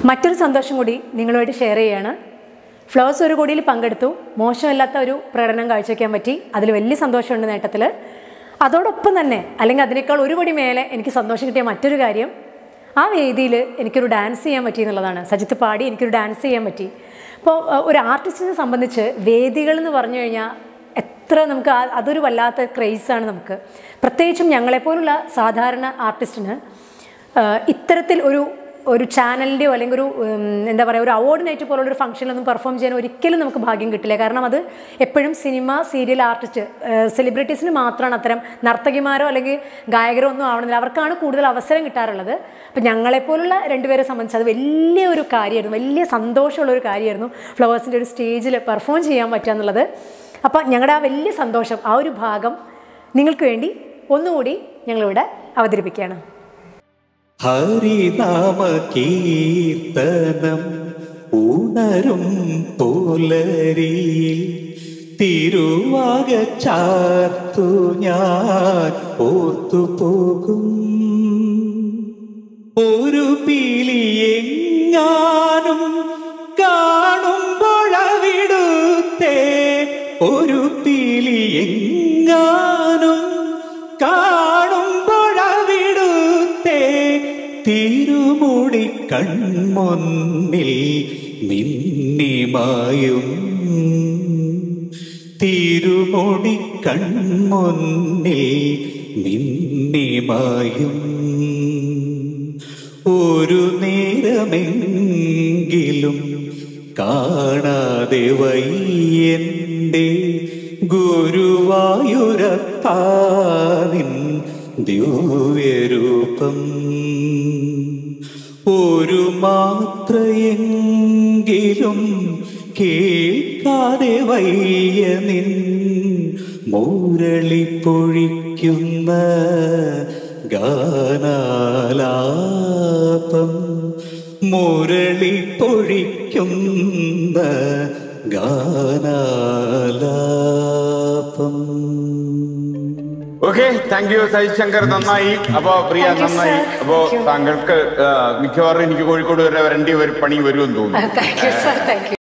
മറ്റൊരു സന്തോഷം കൂടി നിങ്ങളുമായിട്ട് ഷെയർ ചെയ്യാണ് ഫ്ലവേഴ്സ് ഒരു കോടിയിൽ പങ്കെടുത്തു മോശമല്ലാത്ത ഒരു പ്രകടനം കാഴ്ചവെക്കാൻ പറ്റി അതിൽ വലിയ സന്തോഷമുണ്ട് നേട്ടത്തിൽ അതോടൊപ്പം തന്നെ അല്ലെങ്കിൽ അതിനേക്കാൾ ഒരു പടി മേലെ എനിക്ക് സന്തോഷം കിട്ടിയ മറ്റൊരു കാര്യം ആ വേദിയിൽ എനിക്കൊരു ഡാൻസ് ചെയ്യാൻ പറ്റി എന്നുള്ളതാണ് സജിത്ത് പാടി എനിക്കൊരു ഡാൻസ് ചെയ്യാൻ പറ്റി അപ്പോൾ അഹ്, ഒരു ആർട്ടിസ്റ്റിനെ സംബന്ധിച്ച് വേദികൾ എന്ന് പറഞ്ഞു കഴിഞ്ഞാൽ എത്ര നമുക്ക് ആ- അതൊരു വല്ലാത്ത ക്രേസാണ് നമുക്ക് പ്രത്യേകിച്ചും ഞങ്ങളെപ്പോലുള്ള സാധാരണ ആർട്ടിസ്റ്റിന് ആഹ് ഇത്തരത്തിൽ ഒരു ഒരു ചാനലിൻ്റെയോ അല്ലെങ്കിൽ ഒരു ഉം, എന്താ പറയുക ഒരു അവാർഡ് നൈറ്റ് പോലുള്ള ഒരു ഫംഗ്ഷനിലൊന്നും പെർഫോം ചെയ്യാൻ ഒരിക്കലും നമുക്ക് ഭാഗ്യം കിട്ടില്ല കാരണം അത് എപ്പോഴും സിനിമ സീരിയൽ ആർട്ടിസ്റ്റ് സെലിബ്രിറ്റീസിന് മാത്രമാണ് അത്തരം നർത്തകിമാരോ അല്ലെങ്കിൽ ഗായകരോ ഒന്നും ആവണമെന്നില്ല അവർക്കാണ് കൂടുതൽ അവസരം കിട്ടാറുള്ളത് അപ്പം ഞങ്ങളെപ്പോലുള്ള രണ്ടുപേരെ സംബന്ധിച്ച് അത് വലിയ ഒരു കാര്യമായിരുന്നു വലിയ സന്തോഷമുള്ള ഒരു കാര്യമായിരുന്നു ഫ്ലവേഴ്സിൻ്റെ ഒരു സ്റ്റേജിൽ പെർഫോം ചെയ്യാൻ പറ്റുക എന്നുള്ളത് അപ്പം ഞങ്ങളുടെ ആ വലിയ സന്തോഷം ആ ഒരു ഭാഗം നിങ്ങൾക്ക് വേണ്ടി ഒന്നുകൂടി ഞങ്ങളിവിടെ അവതരിപ്പിക്കുകയാണ് ഹരിനാമ കീർത്തനം ഉണരും പുലരിയിൽ തിരുവാക ചാർത്തു ഞാൻ ഓർത്തു പോകും ഒരു പീലിയെങ്ങാനും കാണുമ്പോഴവിടുത്തെ ഒരു പീലിയെങ്ങാനും കാണുമ്പോഴവിടുത്തെ തിരുമുടി കൺമുന്നിൽ മിന്നിമായും തിരുമുടി കൺമുന്നിൽ മിന്നിമായും ഒരു നേരമെങ്കിലും കാണാതെ വയ്യന്റെ ഗുരുവായൂരപ്പാനിൻ ദിവ്യരൂപം ഒരു മാത്രയെങ്കിലും കേൾക്കാതെ വയ്യ നിൻ മുരളി പൊഴിക്കുന്ന ഗാനാലാപം മുരളി പൊഴിക്കുന്ന ഗാനാലാപം okay thank you Sajith Shankar നന്നായി അപ്പോ പ്രിയ Thank you, നന്നായി sir. അപ്പോ Thank you. താങ്കൾക്ക് ആ, മിക്കവാറും എനിക്ക് കോഴിക്കോട് വരെ വരേണ്ടി ഒരു പണി വരുമെന്ന് തോന്നുന്നു thank you sir thank U